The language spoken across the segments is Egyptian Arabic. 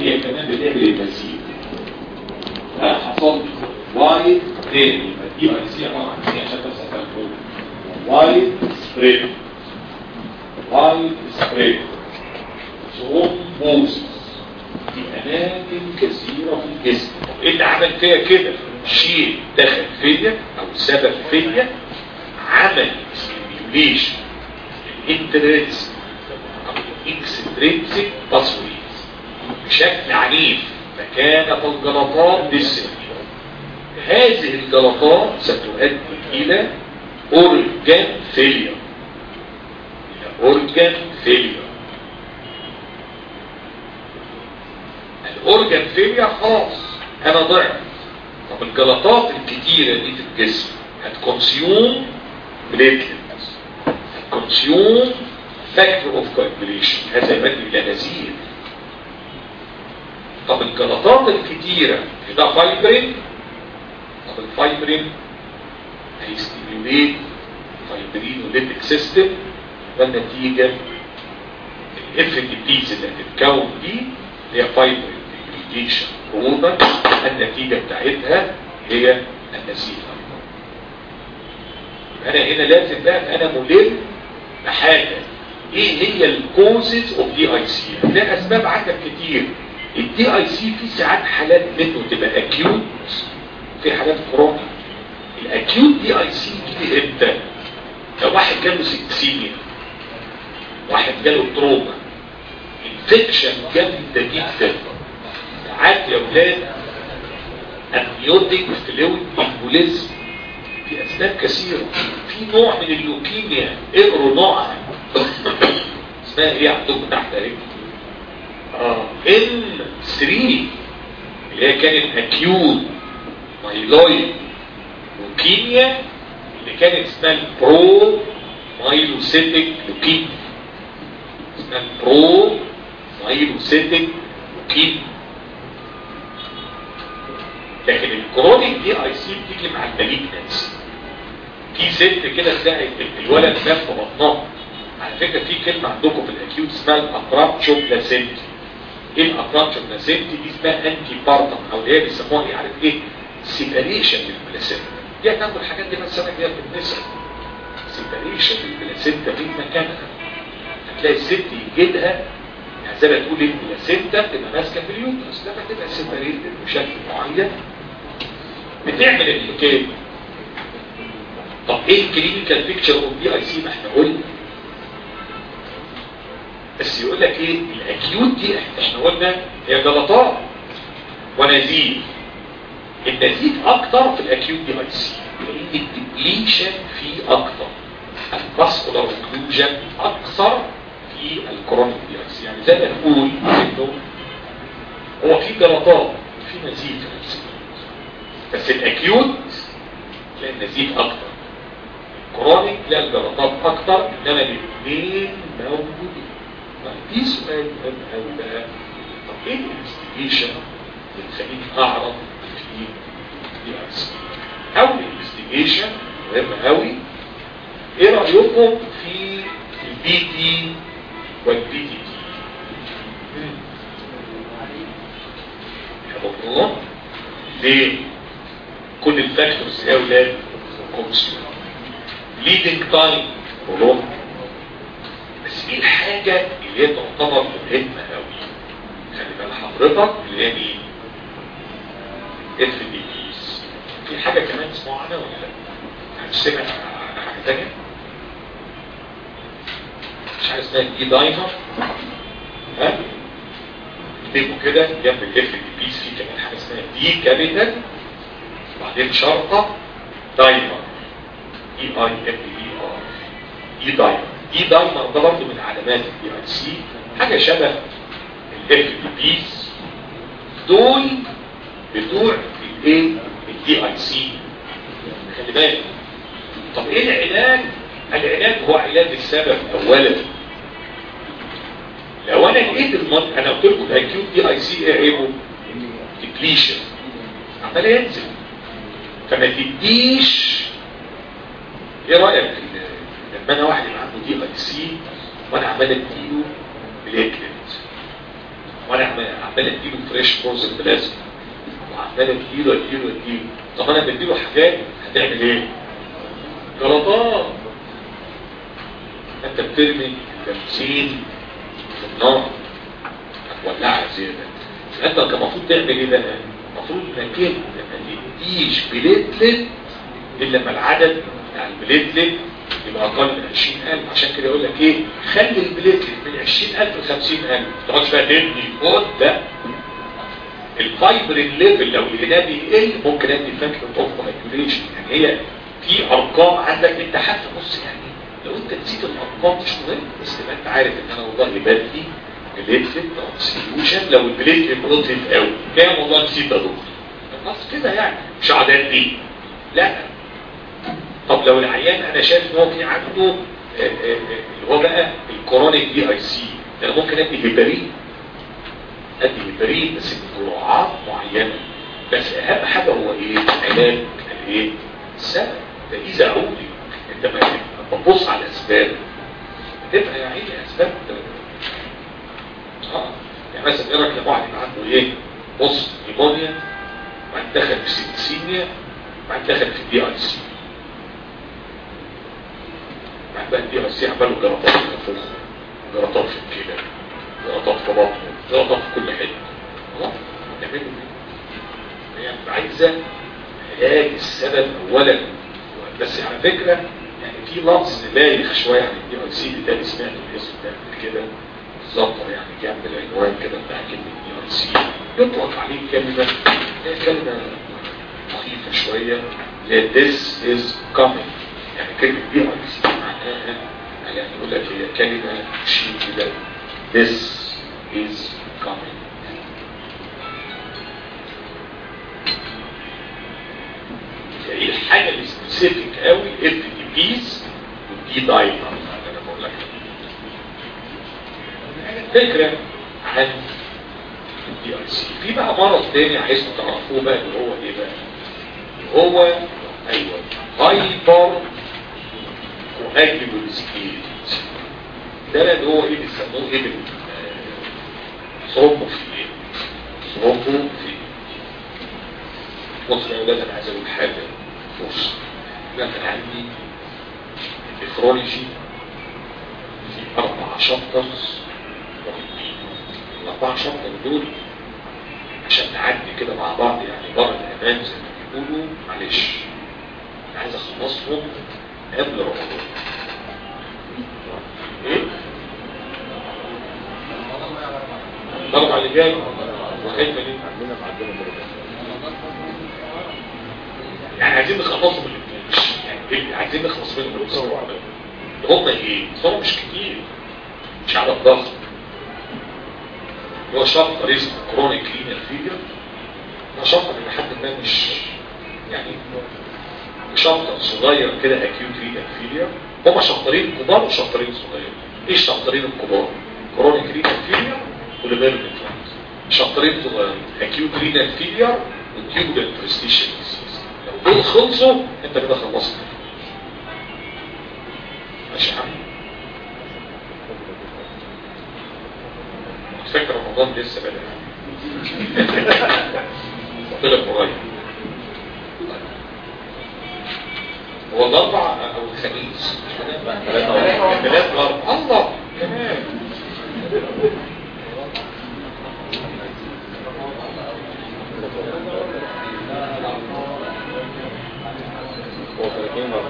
هي كمان بتعمل المزيد حصل وايد تاني دي اي سي عباره عن ايه عشان بس افهم وايد سبريد وايد سبريد ثرومبوسس في اماكن كثيره في الجسم طب ايه اللي عمل فيها كده شيء دخل فيا او سبب فيا عمل ستيميوليشن الانترنس او الاكسترينسيك باسويز بشكل عنيف مكانة الجلطات بالسن هذه الجلطات ستؤدي الى اورجان فيلير الى اورجان فيلير الاورجان فيلير خلاص انا ضعت طب الجلطات الكتيرة دي في الجسم هتكونسيوم بليتلتس هتكونسيوم فاكتور اوف كوagulation هذا يؤدي الى نزيف طب الجلطات الكتيرة ده فايبرين طب الفايبرين هيستيميوليت فايبرين وليبك سيستم والنتيجة الاف دي بيز اللي هتتكون دي هي فايبرين ديجريديشن كرونا النتيجة بتاعتها هي النزيف انا هنا لازم بقى انا ملم بحاجة ايه هي الكوزز اوف دي اي سي ده اسباب عندك كتير الدي اي سي في ساعات حالات منه تبقى اكيوت في حالات كرونيك الاكيوت دي اي سي دي امتى لو واحد جاله سكسيميا واحد جاله تروما انفكشن جامده جدا ساعات يا ولاد امنيوتيك فلويد امبوليزم في اسباب كثيره في نوع من اللوكيميا اقروا نوعها اسمها ايه عندكم تحت اهي اه ام 3 اللي هي كانت اكيوت مايلويد لوكيميا اللي كانت اسمها البرو مايلوسيتك لوكيميا اسمها البرو مايلوسيتك لوكيميا لكن الكرونيك دي اي سي بتيجي مع الماليجنس في ست كده تلاقي الولد مات في بطنها على فكره في كلمه عندكم في الاكيوت اسمها الابرابتشو بلاسنتي ايه الابرابتشو بلاسنتي دي اسمها انتي بارتم او اللي هي بيسموها ايه عارف ايه سيباريشن للبلاسنتا دي هتاخد الحاجات دي بس انا جايه في النساء سيباريشن للبلاسنتا في مكانها هتلاقي الست يجدها يعني زي ما تقول البلاسنتا تبقى ماسكه في اليوترس لما تبقى سيباريتد بشكل معين بتعمل الحكايه طب ايه الكلينيكال بيكتشر اوف دي اي سي ما احنا قلنا بس يقول لك ايه الاكيوت دي احنا قلنا هي جلطات ونزيف النزيف اكتر في الاكيوت دي اي سي لان الديبليشن فيه اكتر الفاسكولار اوكلوجن اكثر في الكرونيك دي اي سي يعني زي ما نقول انه هو في جلطات في نزيف بس الاكيوت تلاقي النزيف اكتر الكرونيك تلاقي الجلطات اكتر انما الاثنين موجودين في سؤال مهم قوي بقى طب ايه الانفستيجيشن اللي تخليني اعرف في دي ار سي او الانفستيجيشن مهم قوي ايه رايكم في البي تي والبي تي تي يا ليه كل الفاكتورز يا اولاد كونسيوم ليدنج تايم ولون بس في الحاجة اللي هي تعتبر مهمة قوي خلي بال حضرتك اللي هي مين؟ اف دي بيز في حاجة كمان اسمها عنها ولا لا؟ هتسمع عن حاجة تانية؟ مش حاجة اسمها دي دايمر ها؟ اكتبوا كده جنب الاف دي بيز في كمان حاجة اسمها دي كابيتال وبعدين شرطة دايمر اي اي ام اي ار اي دايمر اي دايمر ده برضه من علامات الدي اي سي حاجه شبه الاف دي بيز دول بتوع الايه الدي اي سي خلي بالك طب ايه العلاج العلاج هو علاج السبب اولا لو انا لقيت المرض انا قلت لكم الاكيوت دي اي سي ايه عيبه ديبليشن عمال ينزل فما تديش ايه رايك في لما انا واحد يبقى عنده دي اي سي وانا عمال اديله بليتلت وانا عمال عمال اديله فريش فروزن بلازما وعمال اديله اديله اديله طب انا بديله حاجات هتعمل ايه؟ غلطات انت بترمي بنزين في النار هتولعها زياده فانت كان المفروض تعمل ايه بقى؟ المفروض انك انت ما تديش بليتلت الا لما العدد بتاع البليتلت يبقى اقل من 20000 عشان كده يقول لك ايه خلي البليتلت من 20000 ل 50000 ما تقعدش بقى تدي خد ده الفايبرين ليفل لو لقيناه بيقل ممكن ادي فاكتور اوف مايكوليشن يعني هي في ارقام عندك انت حتى بص يعني لو انت نسيت الارقام مش مهم بس تبقى انت عارف ان انا والله بدي بليتلت ترانسفيوجن لو البليتلت نضيف قوي كام والله نسيت يا دكتور خلاص كده يعني مش عدد دي لا طب لو العيان انا شايف ان هو في عنده اللي هو بقى الكورونيك دي اي سي انا ممكن ادي هيبرين ادي هيبرين بس بجرعات معينه بس اهم حاجه هو ايه علاج الايه السبب ده اذا عودي انت ما تبص على الاسباب تبقى يا عيني اسباب اه يعني مثلا ايه رايك لما واحد يبقى عنده ايه بص نيمونيا وبعدين دخل في سيتسينيا وبعدين دخل في دي اي سي بعد بقى دي اي سي عملوا جلطات في النفوخ جلطات في الكلى جلطات في بطنه جلطات في كل حته خلاص نعمله ايه؟ هي عايزه علاج السبب اولا بس على فكره يعني في لفظ بايخ شويه عن الدي اي سي ده سمعت الاسم ده كده بالظبط يعني جنب العنوان كده بتاع كلمه دي اي سي يطلق عليه كلمه هي كلمه مخيفه شويه اللي هي this is coming يعني كلمه دي اي سي معناها يعني يقول لك هي كلمه شيء كده this is coming هي الحاجه السبيسيفيك قوي اف دي بيز ودي دايما انا بقول لك فكره عن الدي اي سي في بقى مرض تاني عايزكم تعرفوه بقى اللي هو ايه بقى هو ايوه هايبر كواجيبل سكيل ده اللي هو ايه بيسموه ايه بال ثرومبوفيليا ثرومبوفيليا بص يا ولاد انا عايز اقول حاجه بص انا كان عندي نفرولوجي في اربع شابترز مهمين الاربع شابتر دول عشان نعدي كده مع بعض يعني بره الامان زي ما بيقولوا معلش انا عايز اخلصهم قبل رمضان ايه؟ الاربع اللي جاي وخايفه ليه؟ عندنا عندنا درجات يعني عايزين نخلصهم الاثنين مش يعني إيه؟ عايزين نخلص منهم الاسبوع ده هم ايه؟ هم مش كتير مش على الضغط هو شابتر اسمه كرونيك رينال فيلير ده شابتر الى حد ما مش يعني شابتر صغير كده اكيوت رينال فيلير هما شابترين كبار وشابترين صغيرين ايه الشابترين الكبار؟ كرونيك رينال فيلير وليفيرمنت شابترين صغيرين اكيوت رينال فيلير وتيوبل برستيشن ديزيز لو دول خلصوا انت كده خلصت ماشي يا عم فاكر رمضان لسه بدأ طلع قريب هو الاربع او الخميس ثلاث واربع الله كمان هو 30 مرة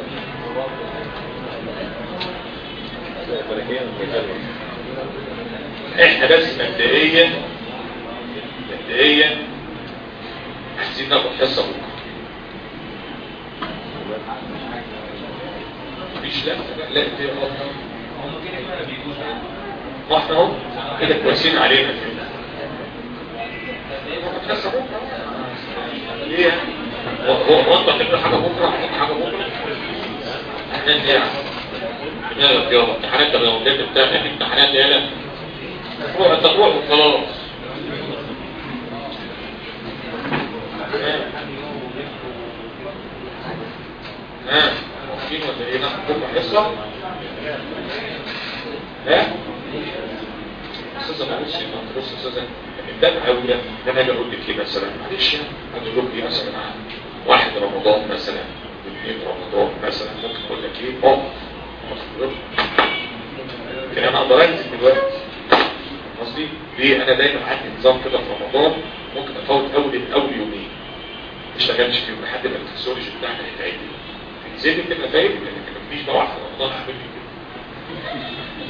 لا 30 مجال احنا بس مبدئيا مبدئيا عايزين ناخد حصه بكره مفيش لا لا لا دي غلط. ما احنا اهو كده كويسين علينا كده ناخد حصه بكره ليه هو هو هو انت هتعمل حاجه بكره هتعمل حاجه بكره احنا يعني دماغك يابا امتحانات الرياضيات بتاعتك امتحانات يالا روح انت تروح وخلاص ها مين ولا ايه ناخد بكره حصه ها استاذ مثلا ابص هنا بص يا استاذ من باب اولى ان انا اجي اقول لك ايه مثلا معلش يعني اقول لك ايه مثلا واحد رمضان مثلا اثنين رمضان مثلا ممكن اقول لك ايه اه لكن انا اقدر انزل دلوقتي قصدي ليه انا دايما عندي نظام كده في رمضان ممكن افوت اول اول يومين ما اشتغلش فيهم لحد ما الفسيولوجي بتاعنا يتعدل زي ما تبقى فاهم لان ما فيش بقى واحد في رمضان عامل لي كده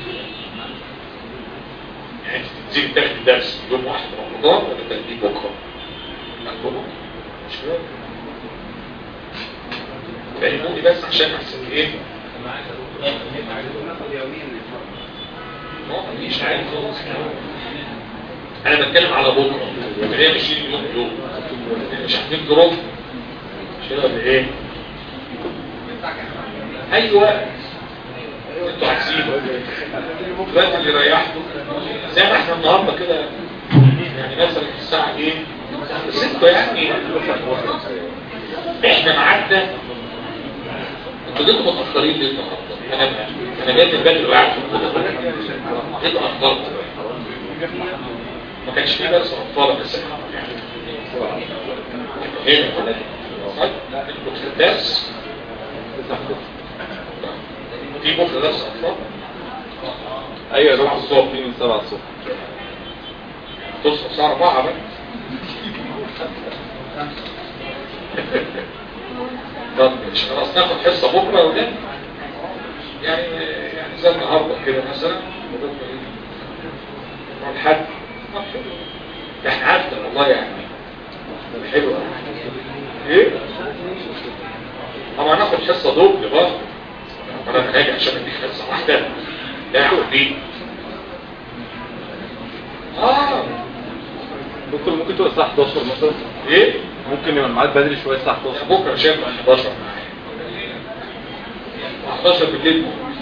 يعني تنزل تاخد الدرس يوم واحد في رمضان ولا تاخديه بكره؟ لا بكره مش كده فهموني بس عشان احسن ايه ما مش عارف خالص انا بتكلم على بكره لكن هي مش يوم يوم مش عارفين جروب مش كده ولا ايه ايوه انتوا عايزين الوقت اللي ريحته زي ما احنا النهارده كده يعني مثلا الساعه ايه 6 يعني احنا معدنا انتوا جيتوا متاخرين ليه النهارده انا انا جاي من بدري وقاعد في الاوضه جيتوا اتاخرت ما كانش فيه درس اطفال بس هنا صح؟ كنت في الدرس في بكره درس اطفال ايوه سبعة يا الصبح. في من 7 الصبح تصحى الساعه 4 بقى طب مش خلاص ناخد حصه بكره ولا يعني يعني زي النهارده كده مثلا وبكره ايه؟ الحد طب حلو. ده احنا عارفين والله يعني حلو أوي. ايه طبعا هناخد حصه دوبل برضه انا هاجي عشان اديك حصه واحده لا يا حبيبي اه دكتور ممكن تبقى الساعه 11 مثلا ايه ممكن يبقى الميعاد بدري شويه الساعه 11 بكره شايف 11 معايا 11 بالليل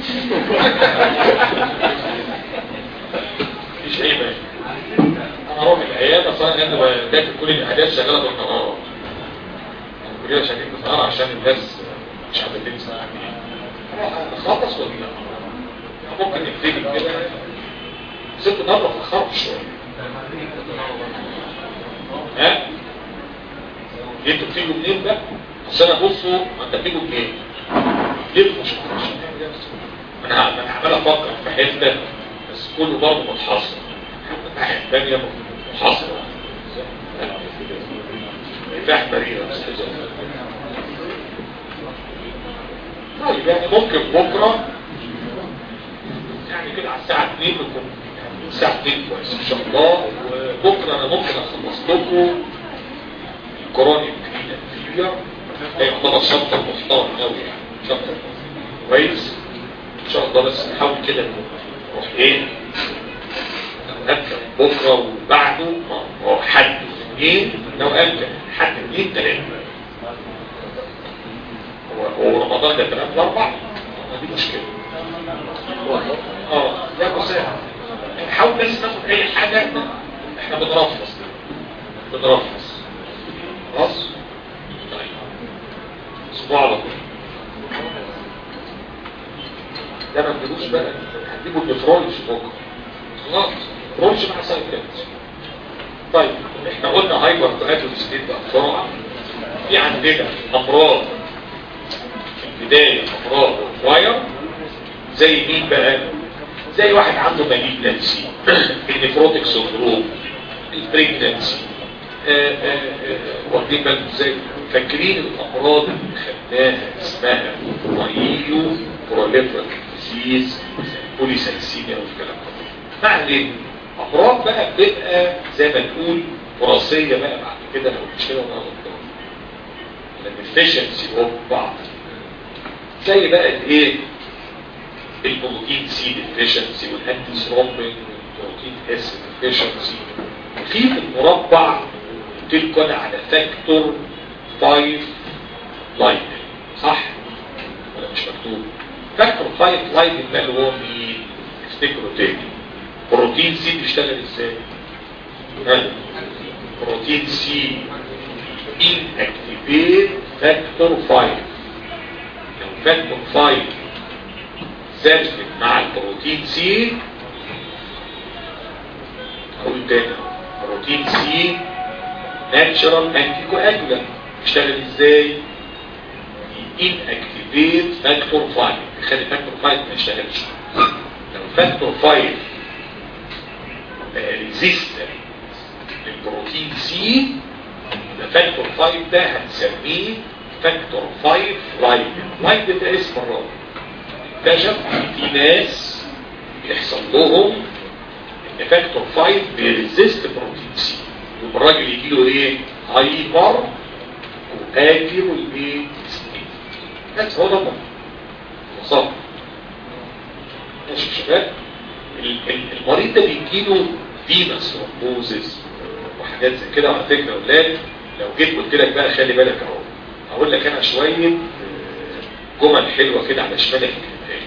مفيش اي مانع انا اروح العياده اصلا انا بذاكر كل الاحداث شغاله بالنهار الكليه شغاله بالنهار عشان الناس مش عارفه تنسى يعني اروح اخلص ولا ممكن نبتدي كده ست نظره في الخرج شويه ها انتوا بتيجوا منين بقى اصل انا بصوا انت بتيجوا منين ليه مش مش انا ه- انا عمال افكر في حته بس كله برضه متحصر حتى الناحيه الثانيه محصر فاهم بريئه بس طيب يعني ممكن بكره يعني كده على الساعه 2 نكون يعني الساعه 2 كويس ان شاء الله وبكره انا ممكن اخلص لكم كورونيك فيبر يعتبر شابتر محترم قوي يعني شابتر كويس ان شاء الله بس نحاول كده نروح ايه نبدا بكره وبعده ما هو حد اثنين لو امكن حد اثنين ثلاثه هو هو رمضان ده ثلاث اربع ما دي مشكله اه يا مساء نحاول بس ناخد اي حاجه احنا بنرفض بنرفض خلاص طيب اسبوع على طول ده ما تجيبوش بقى هتجيبوا النفرولوجي بكره خلاص نفرولوجي مع سنه كده طيب احنا قلنا هايبر تراكيوستيت بقى بسرعه في عندنا امراض في البدايه امراض واير زي مين بقى زي واحد عنده ماليجنسي النفروتيك سندروم البريجنسي واخدين بالكم ازاي فاكرين الامراض اللي خدناها اسمها مايلو بروليفرال ديزيز بوليسايسيميا والكلام ده ما علينا امراض بقى بتبقى زي ما تقول وراثيه بقى بعد كده لو مش كده ولا غلطان لان الفيشنسي اوف بعض زي بقى الايه البروتين سي ديفيشنسي والانتي ثرومبين والبروتين اس ديفيشنسي في في المربع قلت لكم انا على فاكتور 5 لايت صح ولا مش مكتوب فاكتور 5 لايت ده اللي هو مين افتكروا تاني بروتين سي بيشتغل ازاي ها بروتين سي ان اكتيفيت فاكتور 5 لو فاكتور 5 زادت مع البروتين سي تاني بروتين سي ناتشرال انتي كواجولانت يشتغل ازاي ان اكتيفيت فاكتور 5 يخلي فاكتور 5 ما يشتغلش لو فاكتور 5 بقى ريزيستنت للبروتين سي ده فاكتور 5 ده هنسميه فاكتور 5 لايد لايد ده اسم الراجل اكتشف ان في ناس بيحصل لهم ان فاكتور 5 بيريزيست بروتين سي يبقى الراجل يجي له ايه هايبر واجر والايه بس هو ده الموضوع مصاب ماشي يا شباب ال- ال- المريض ده بيجي له فينس رومبوزس وحاجات زي كده على فكره يا اولاد لو جيت قلت لك بقى خلي بالك اهو هقول لك انا شويه آه، جمل حلوه كده على شمالك الكتاب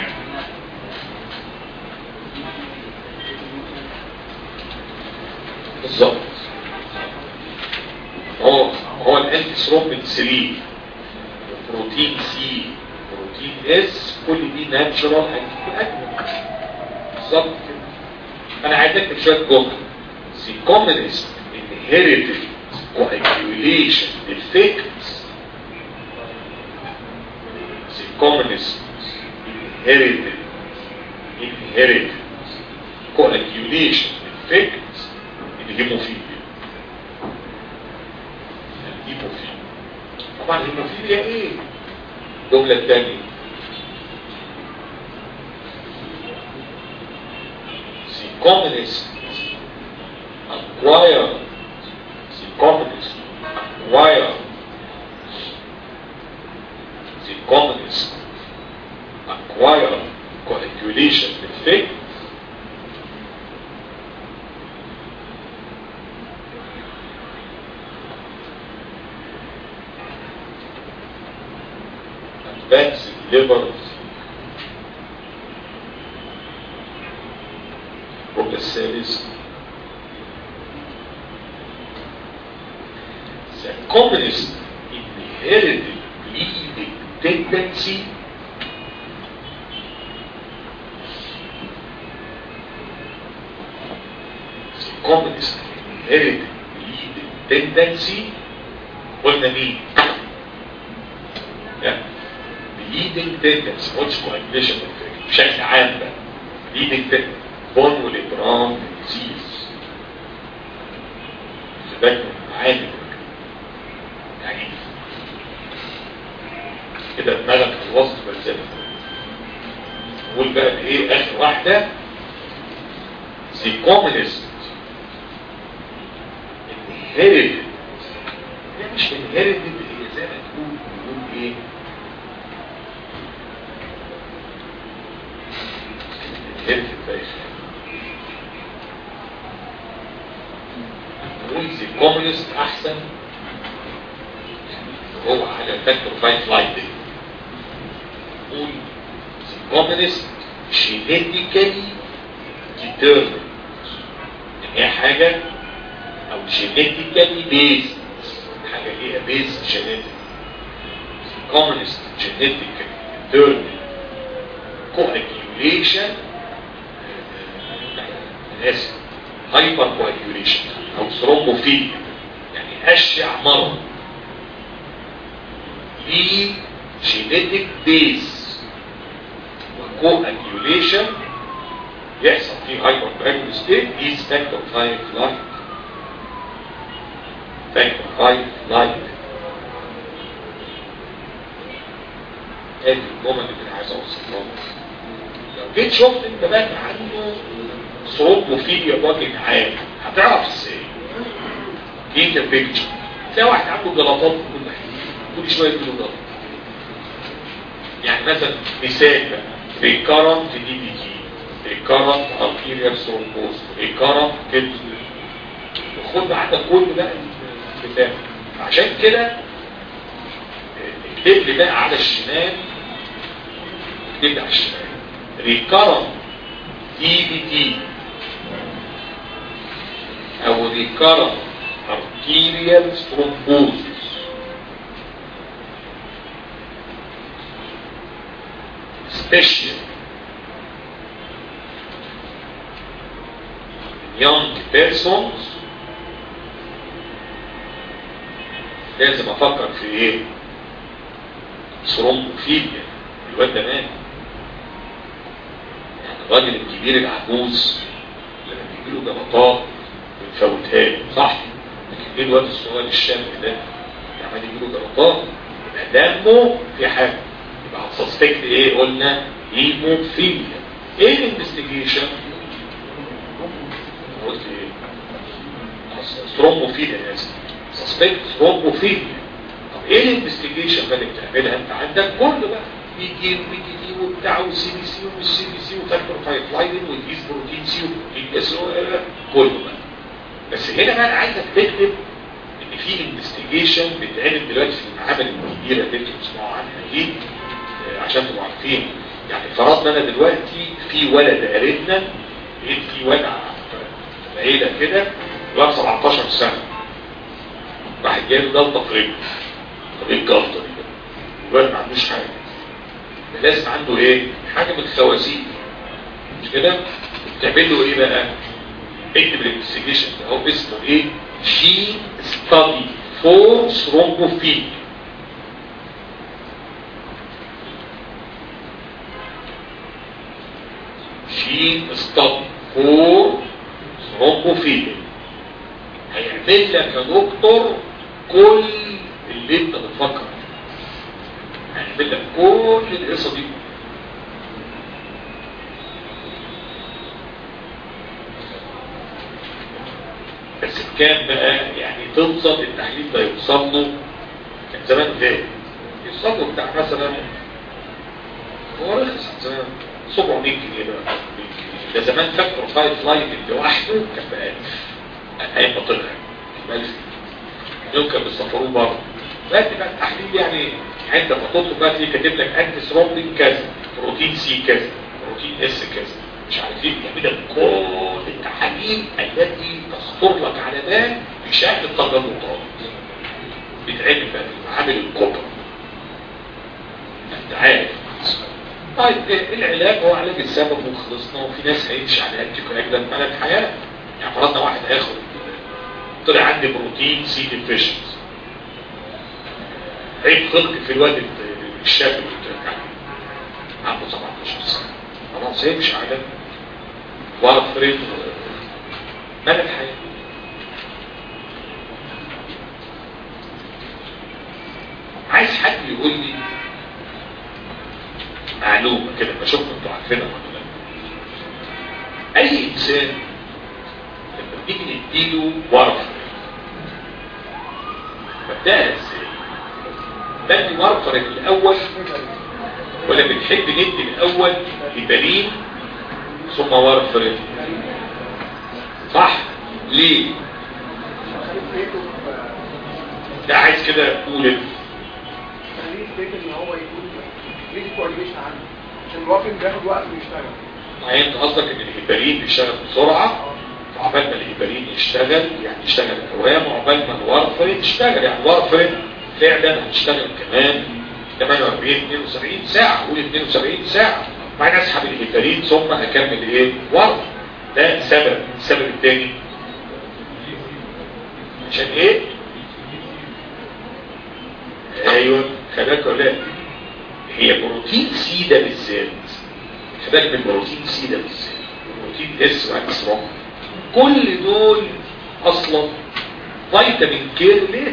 بالظبط هو هو الانتي ثرومبين 3 بروتين سي بروتين اس كل دي ناتشرال انتي بالظبط كده انا عايز اكتب شويه جمل The commonest inherited coagulation defects The commonest inherited inherited coagulation defects الهيموفيليا الهيموفيليا طبعا الهيموفيليا ايه الجملة الثانية The commonest acquired the commonest acquired the commonest acquired coagulation defect advanced liver الجملة الثالثة The commonest inherited bleeding tendency The commonest inherited bleeding tendency قلنا مين؟ يعني bleeding tendency what's coagulation effect بشكل عام بقى bleeding tendency بون وليبرام ديزيز بالك من معاني يعني كده دماغك في الوسط بلزمك نقول بقى ايه اخر واحدة the commonest inherited هي مش inherited هي زي ما تقول تقول ايه inherited بقى نقول the communist احسن هو على الفاكتور 5 لايت دي نقول the communist genetically determined ان هي حاجة او genetically based حاجة ليها based genetic the communist genetically determined coagulation اسف هايبر كواجيوليشن او ثرومبوفيليا يعني اشع مرض ليه جينيتك بيس وكواجيوليشن يحصل فيه هايبر كواجيول ستيت از فاكتور 5 لايت فاكتور 5 لايت ادي الجمل اللي انا عايز اوصلها لو جيت شفت انت بقى عنده ثرومبوفيليا بوجه عام هتعرف ازاي جيت البيكتشر تلاقي واحد عنده جلطات في كل حاجه كل شويه يجيله جلط يعني مثلا مثال بقى ريكارنت دي بي جي ريكارنت ارتيريال ثرومبوز ريكارنت كده خد عندك كل بقى بتاع عشان كده اكتب لي بقى على الشمال اكتب لي على الشمال ريكارنت دي بي تي او ريكارنت arterial thrombosis special young persons لازم افكر في ايه ثرومبوفيليا الواد ده مات يعني الراجل الكبير العجوز لما بيجي له جلطات بنفوتها له صح لكن ايه الواد الصغير الشاب ده عمال يجي له جلطات يبقى دمه في حاجه يبقى هتسسبكت ايه قلنا هيموفيليا ايه الانفستيجيشن قلت ايه ثرومبوفيليا يا اسف سسبكت ثرومبوفيليا طب ايه الانفستيجيشن بقى اللي بتعملها انت عندك كله بقى بيجي وبيجي دي وبتاع والسي بي سي والسي بي سي وفاكتور فايف لاين والهيز بروتين سي والاس او كله بقى بس هنا بقى انا عايزك تكتب ان في انفستيجيشن بتتعمل دلوقتي في المعامل الكبيره اللي انتوا بتسمعوا عنها دي آه، عشان تبقوا عارفين يعني فرضنا انا دلوقتي في ولد قريبنا لقيت في ولد في العيله كده ولد 17 سنه راح جاي له جلطه في رجله طب ايه الجلطه دي بقى؟ الولد ما عندوش حاجه ده لازم عنده ايه؟ حاجه من الخوازيق مش كده؟ بتعمل له ايه بقى؟ اكتب الانفستيجيشن ده هو اسمه ايه؟ شي ستادي فور ثرومبوفيل شي ستادي فور ثرومبوفيل هيعمل لك يا دكتور كل اللي انت بتفكر فيه. هيعمل لك كل القصه دي بس كان بقى يعني توصل التحليل ده يوصل له كان زمان غالي يوصل له بتاع مثلا هو رخص زمان 700 جنيه بقى ده زمان فاكتور فايف لاين لوحده كان ب 1000 ايام ما طلع ب 1000 يوم كان بيسافروه بره دلوقتي بقى التحليل يعني عندما تطلب بقى تلاقيه كاتب لك انتي ثرومبين كذا بروتين سي كذا بروتين اس كذا مش عارفين يعمل لك كل التحاليل التي تخطر لك على بال بشكل التجلطات بتعمل بقى في المعامل الكبرى انت عارف طيب إيه العلاج هو علاج السبب وخلصنا وفي ناس هيمشي على انتي كواجلانت مدى الحياه يعني فرضنا واحد هياخد طلع عندي بروتين سي ديفيشنز عيب خلق في الواد الشاب اللي بتاعك عنده 17 سنه خلاص هيمشي على وارفرين مدى الحياه عايز حد يقول لي معلومة كده بشوف انتوا عارفينها ولا لا اي انسان لما بنيجي نديله ورقة ببدأها ازاي بدي ورقة الاول ولا بنحب ندي الاول هيبرين ثم ورقة صح ليه ده عايز كده اقول خليه يفتكر ان هو يكون ليه كواليفيشن عنده عشان الوافن بياخد وقت ويشتغل يعني انت قصدك ان الهيبرين بيشتغل بسرعة وعقبال ما الهيبرين يشتغل يعني يشتغل الاوام وعقبال ما الورفرين يشتغل يعني الورفرين فعلا هتشتغل كمان 48 72 ساعة قول 72 ساعة بعدين اسحب الهيبرين ثم اكمل ايه ورف ده سبب السبب الثاني عشان ايه ايوه خلاك ولا لا؟ هي بروتين سي ده بالذات خلاك من بروتين سي ده بالذات بروتين اس واكس روم كل دول اصلا فيتامين كير ريليتد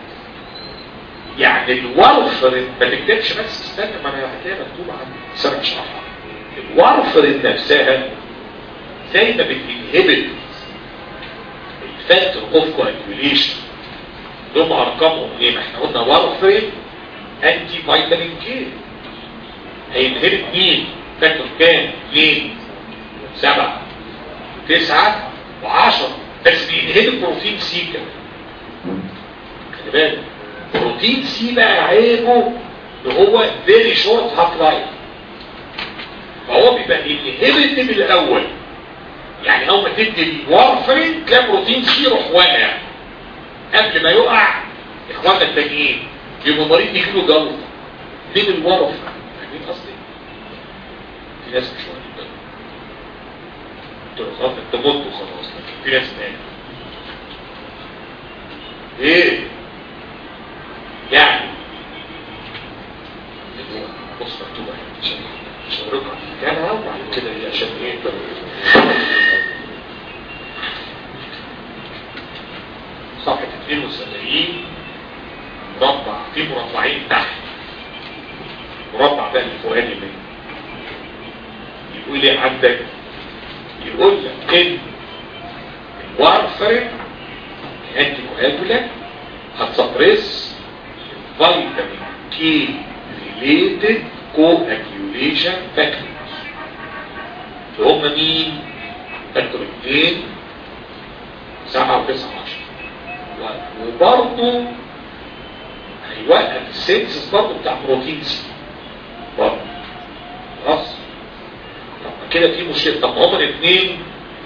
يعني الورفرين ما تكتبش بس استنى ما انا هتلاقيها مكتوبه عندي بس انا مش هشرحها الورفرين نفسها زي ما بتنهبت الفاكتور اوف كواجوليشن دول ارقامهم ايه ما احنا قلنا ورفرين انتي فيتامين كي هينهبت مين فاكتور كام اثنين سبعة تسعة وعشرة بس بينهبت بروتين سي كمان خلي بالك بروتين سي بقى عيبه ان هو فيري شورت هاف لايف فهو بيبقى بينهبت من الاول يعني اول ما تدي الوارفرين تلاقي بروتين سي يروح واقع قبل ما يقع اخواننا التانيين يبقى مريض يجيله جلطه من الورف فاهمين قصدي؟ في ناس مش واخدين بالهم قلت له خلاص انت مت وخلاص لكن في ناس ماتت ايه يعني بص مكتوبة هنا عشان عشان رقم مكانها وبعد كده هي عشان ايه صفحة 72 مربع في مربعين تحت مربع بقى الفوقاني منه يقول ايه عندك يقول لك ان الوارفرين انتي كواجولا هتسبريس فيتامين كي ريليتد كواجيوليشن فاكتورز اللي هم مين؟ فاكتور 2 7 و 9 10 وبرضه هيوقف السينسس برضه بتاع بروتين سي برضه خلاص طب ما كده في مشكله طب ما هما الاثنين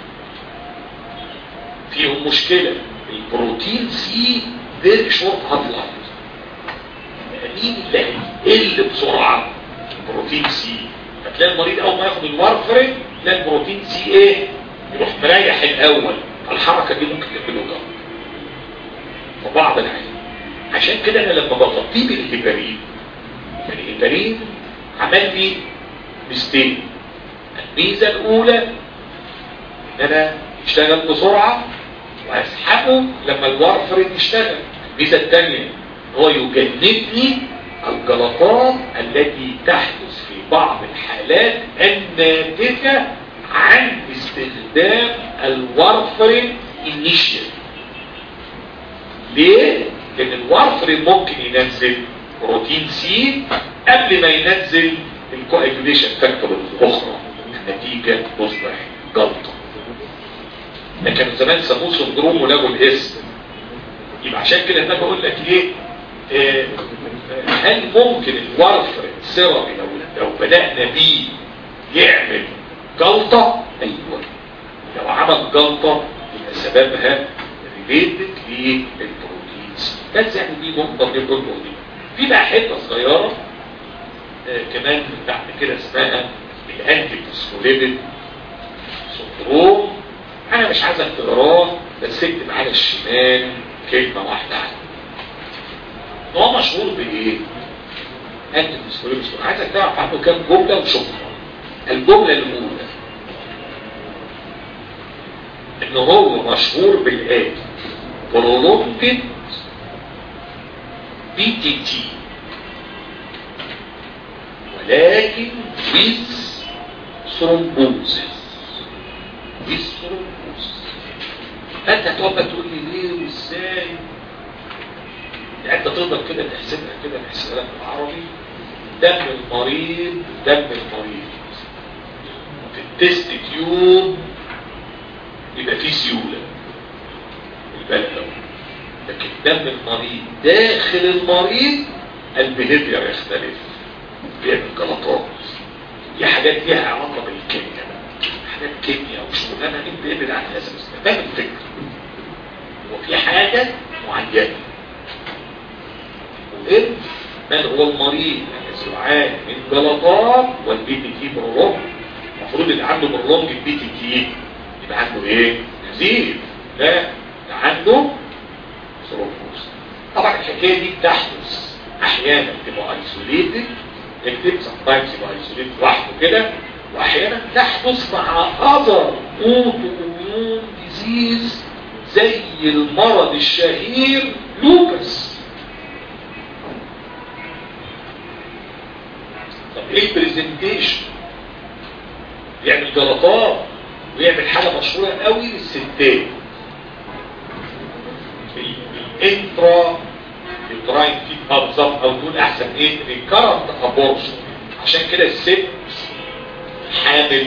فيهم مشكله البروتين سي فيري شورت هاف لايف مين اللي هيقل بسرعه البروتين سي فتلاقي المريض اول ما ياخد الوارفرين تلاقي البروتين سي ايه يروح مريح الاول الحركه دي ممكن تعمل له ضغط في بعض العيان عشان كده انا لما بغطيه بالهيبرين يعني الهيبرين عمل لي ميزتين الميزه الاولى ان انا يشتغل بسرعه واسحبه لما الوارفرين يشتغل الميزه الثانيه هو يجنبني الجلطات التي تحدث في بعض الحالات الناتجه عن استخدام الوارفرين انيشيال ليه؟ لان الوارفرين ممكن ينزل بروتين سي قبل ما ينزل الكواجوليشن فاكتور الاخرى النتيجه تصبح جلطه ده كانوا زمان سموه سندروم ولغوا الاسم يبقى عشان كده انا بقول لك ايه آه هل ممكن الوارفرين سيرابي لو لو بدانا بيه يعمل جلطه ايوه لو عمل جلطه يبقى سببها ريليتد للبروتينز بس يعني دي نقطه دي نقطه دي في بقى حته صغيره آه كمان بعد كده اسمها الانتي فوسفوليبيد سندروم انا مش عايزك تقراه بس اكتب على الشمال كلمه واحده عنه هو مشهور بايه؟ انتي فوسفوليبيد سندروم عايزك تعرف عنه كام جمله وشكرا الجمله الاولى ان هو مشهور بالآتي prolonged BTT ولكن with thrombosis with thrombosis انت هتقعد تقول لي ليه وازاي يعني انت تقدر كده تحسبها كده بحسابات بالعربي دم المريض دم المريض في التست تيوب يبقى فيه سيولة البلد لكن دم المريض داخل المريض البيهيفير يختلف بيعمل جلطات دي حاجات ليها علاقة بالكيمياء حاجات كيمياء وشغلانة انت ابعد عن هذا الاسم ده الفكر وفي حاجة معينة مهم من هو المريض الذي يعاني من جلطات والبي تي تي برولونج المفروض اللي عنده برولونج البي تي تي يبقى عنده ايه نزيف لا ده عنده ثرومبوز طبعا الحكايه دي بتحدث احيانا تبقى ايسوليتد اكتب سمتايمز يبقى ايسوليتد لوحده كده واحيانا تحدث مع اذر اوتو اميون ديزيز زي المرض الشهير لوبس طب ايه البرزنتيشن يعمل جلطات ويعمل حاجة مشهورة قوي للستات الانترا يوتراين فيد بالظبط او تقول احسن ايه ريكارنت ابورشن عشان كده الست حامل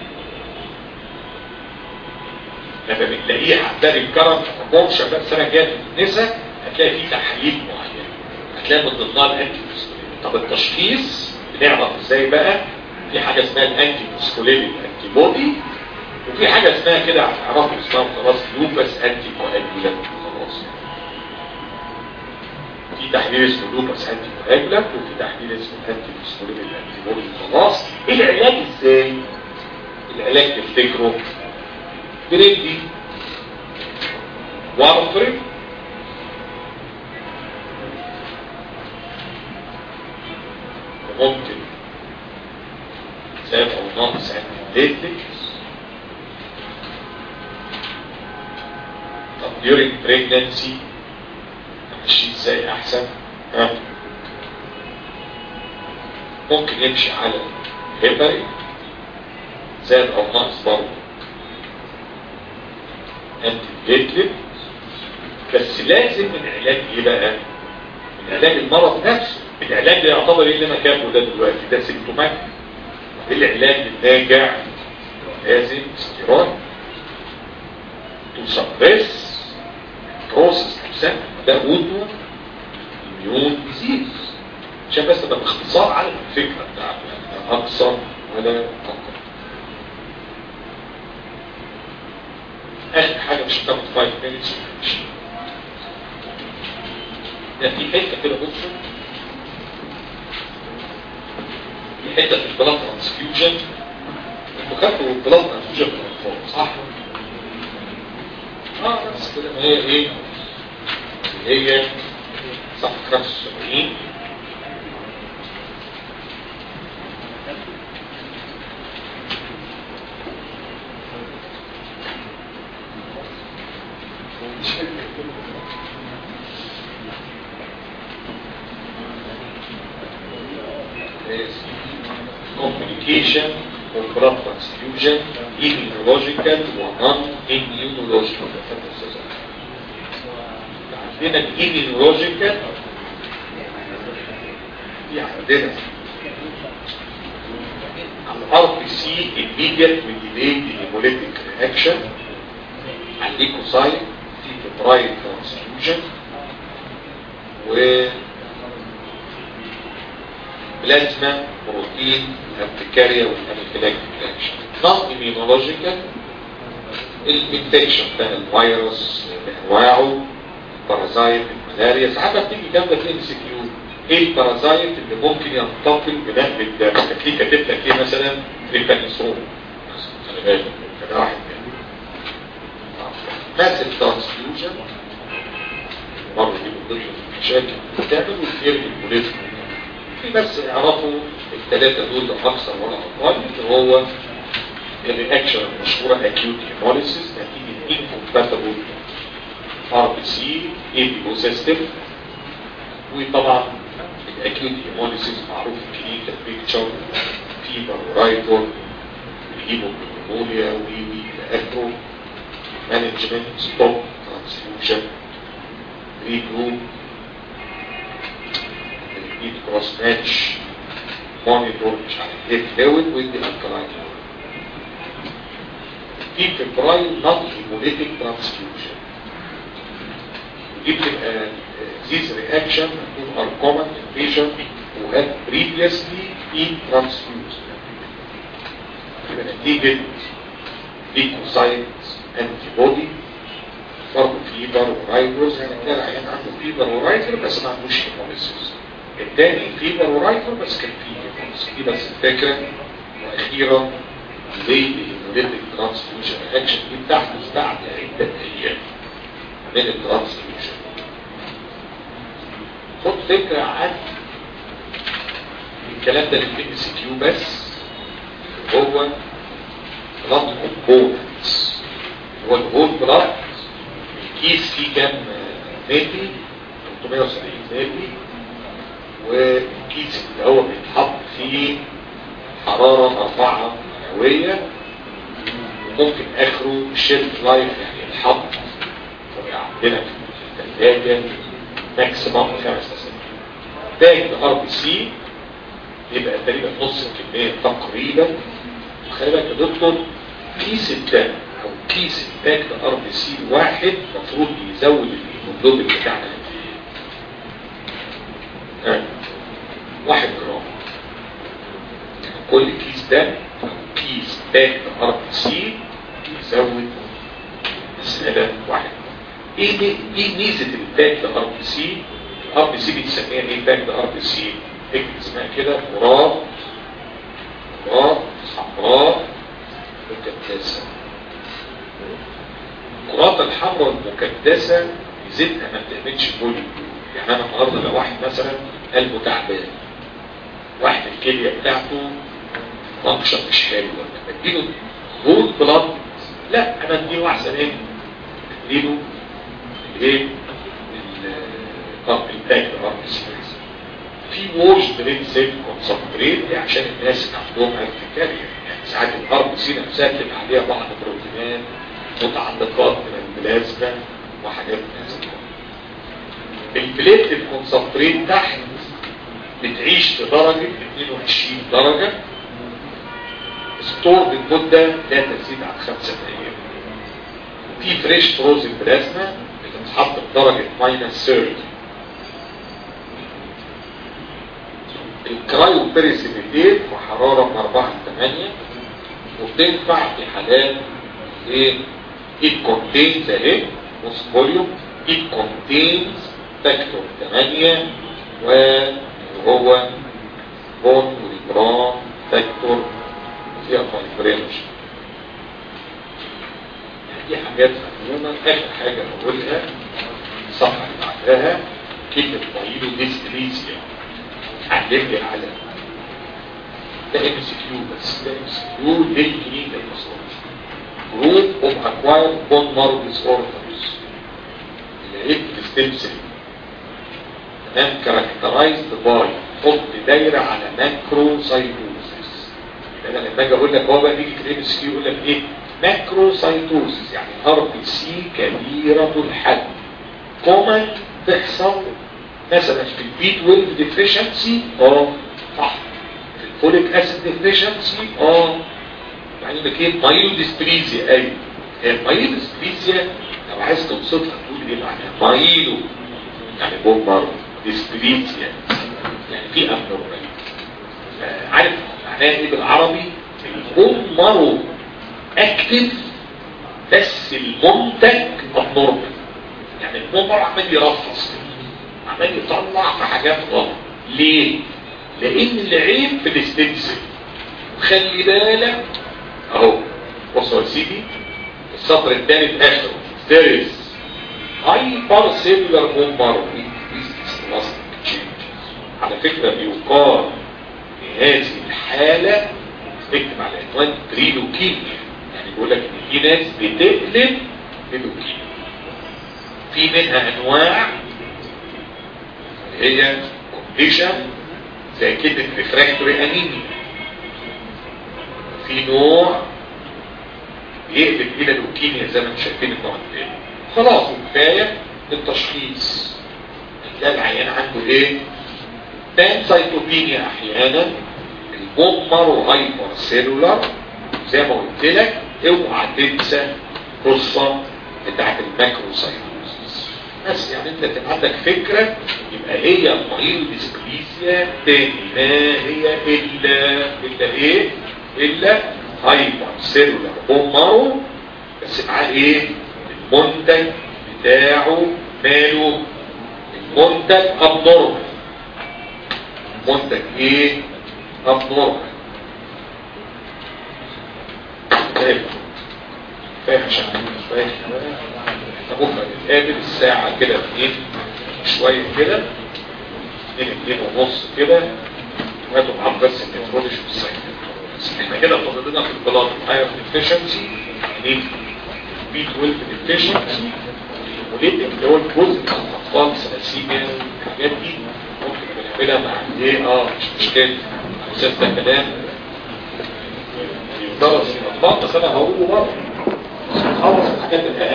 لما بتلاقيها عندها ريكارنت ابورشن بقى السنه الجايه في النساء هتلاقي فيه تحاليل معين هتلاقي من ضمنها الانتي طب التشخيص بنعرف ازاي بقى في حاجه اسمها الانتي فوسفوليبيد انتي بودي وفي حاجة اسمها كده هتعرفوا اسمها خلاص لوبس انتي كواجولانت خلاص في تحليل اسمه لوبس انتي كواجولانت وفي تحليل اسمه انتي فوسفوليبيد انتي بودي خلاص ايه العلاج ازاي؟ العلاج تفتكروا بندي وارفرين وممكن زاد او ناقص عند الليتكس طب during pregnancy امشي ازاي احسن ها ممكن يمشي على هيبري زاد او ناقص برضه انتي بليتلت بس لازم من علاج ايه بقى من علاج المرض نفسه العلاج ده يعتبر ايه اللي انا كاتبه ده دلوقتي ده سيمتوماتيك العلاج الناجع لازم استيراد to suppress process تسمى ده اوتو immune disease عشان بس ده باختصار على الفكرة بتاعته يعني لا أكثر ولا أقل آخر حاجة مش هتاخد 5 minutes ده في حتة كده بصوا في حتة في البلاد ترانسفيوجن انتوا خدتوا البلاد ترانسفيوجن في الأطفال صح؟ اه بس كده ما هي ايه؟ اللي هي صفحة 75 complication of blood transfusion, immunological و non-immunological. عندنا الاميونولوجيكال في عندنا الار بي سي immediate with delayed hemolytic reaction الليكوسايت في فبرايل ترانسفيوجن و بلازما بروتين الابتكاريا والانفلاكتيك رياكشن نون ايميونولوجيكال الانفكشن بتاع الفيروس بانواعه البارازايت الملاريا ساعات بتيجي جنبك ام سي كيو ايه البارازايت اللي ممكن ينتقل بنقل الدم هتلاقيه كاتب لك ايه مثلا تريبانيسون خلي بالك كده واحد منهم ماسل ترانسفيوجن مرة دي من ضمن المشاكل بتعمل والفير بالبوليزم في بس اعرفوا الثلاثة دول أكثر ولا أقل اللي هو الرياكشن المشهورة acute hemolysis نتيجة incompatible RBC APO system وطبعا الاكيوت هيموليسيس معروف كلينيكال بيكتشر فيبر ورايفر الهيموجلوبينوريا و الى اخره مانجمنت ستوب ترانسفيوجن ري جروب البيت كروس ماتش مونيتور مش عارف ايه فلويد ودي الكلاين في فبرايل نون هيموليتيك ترانسفيوجن دي بتبقى disease reaction are common in patients who had previously been transfused. يبقى نتيجة leukocytes antibody برضه فيبر ورايفرز يعني كان العيان عنده فيبر ورايفر بس ما عندوش هيموليسيس الثاني فيبر ورايفر بس كان فيه هيموليسيس دي بس الفكرة واخيرا ليه الهيموليتيك ترانسفيوجن رياكشن دي بتحدث بعد عدة ايام من الترانسفيوجن خد فكرة عن الكلام ده للبي سي كيو بس هو بلاد كومبوننتس هو الهول بلاد الكيس فيه كام ملي 370 ملي والكيس اللي هو بيتحط فيه حرارة أربعة مئوية وممكن آخره شيلف لايف يعني يتحط عندنا في الثلاجة ماكسيموم خمس اسابيع باقي الار بي سي يبقى تقريبا نص الكميه تقريبا خلي بالك يا دكتور كيس الدم او كيس الباك ار بي سي واحد المفروض يزود الهيموجلوبين بتاعنا قد واحد جرام كل كيس دم او كيس باك ار بي سي يزود مسألة واحد ايه دي ايه ميزه الباك ده ار بي سي الار بي سي بتسميها ايه باك ده ار بي سي اكتب اسمها كده مراد مراد حمراء مكتسه الكرات الحمراء المكدسة ميزتها ما بتعملش فوليوم يعني انا النهارده لو واحد مثلا قلبه تعبان واحد الكليه بتاعته فانكشن مش حلو ولا بديله هول بلاد لا انا اديله احسن ايه اديله الايه ال- اه الباك اه في ووش برين سيل كونسنتريت دي عشان الناس اللي عندهم ارتكاريا يعني ساعات الارض سي نفسها بتبقى عليها بعض البروتينات متعلقات من البلازما وحاجات من هذا النوع. البليت الكونسنتريت تحت بتعيش في درجة 22 درجة ستور المدة لا تزيد عن خمسة أيام في فريش فروزن بلازما بتتحط بدرجة ماينس 30 الكرايو بيريسيميتيت وحرارة من 4 ل 8 وبتنفع في حالات ايه it contains اهي نص فوليوم it contains فاكتور 8 وهو بون وريبران فاكتور فيها فايبرينشن دي حاجات عموما اخر حاجه بقولها الصفحه اللي بعدها كلمه بايلو ديستريزيا علمني على ده ام سي كيو بس ده ام سي كيو للكلينيكال باثولوجي جروب اوف اكوايرد بون مارو ديسوردرز اللي هي الستيم سيل تمام كاركترايزد باي حط دايره على ماكرو سايتوزيس انا لما اجي اقول لك هو بقى بيجي في الام سي كيو يقول لك ايه ماكرو سايتوزيس يعني ار بي سي كبيره الحجم كومن تحصل مثلا في البي 12 ديفيشنسي اه صح في الفوليك اسيد ديفيشنسي اه يعني لك ايه مايلو ديسبريزيا ايوه المايلو ديسبريزيا لو عايز توصفها تقول ايه معناها مايلو يعني بومبر ديسبريزيا يعني في ابنورمال عارف معناها ايه بالعربي البومبر اكتف بس المنتج ابنورمال يعني البومبر عمال يرفص عمال يطلع في حاجات غلط ليه؟ لان العيب في الاستنسل خلي بالك اهو بصوا يا سيدي السطر الثاني في اخره there is hypercellular bone على فكرة بيقال هذه الحالة اكتب على عنوان تريلوكيميا يعني بيقول لك ان في ناس بتقلب بلوكيميا في منها انواع هي كونديشن زي كده ريفراكتوري انيميا في نوع بيقلب الى لوكيميا زي ما انتم شايفين النوع الثاني خلاص كفايه التشخيص هتلاقي العيان عنده ايه بانسايتوبينيا احيانا البومر وهايبر سيلولار زي ما قلت لك اوعى تنسى القصه بتاعت الماكروسايتوزيس بس يعني انت تبقى عندك فكره يبقى هي مريض ديسبليسيا تاني ما هي الا الا ايه الا هايبر سيلولار بومر بس معاه ايه المنتج بتاعه ماله المنتج ابنورمال منتج ايه ابنورمال فاهم فاهم عشان فاهم احنا بكره نتقابل الساعة كده اتنين شوية كده اتنين اتنين ونص كده وهاتوا معاهم بس النيترولوجي والسايكل احنا كده فاضل لنا في البلاد ايرون ديفيشنسي يعني بي 12 ديفيشنسي وليتك اللي هو الجزء بتاع الاطفال ثلاثيميا الحاجات دي ممكن بنعملها مع ايه اه مش مشكله اساس ده كلام يدرس في الاطفال بس انا هقوله برضه خلص الحاجات الاقل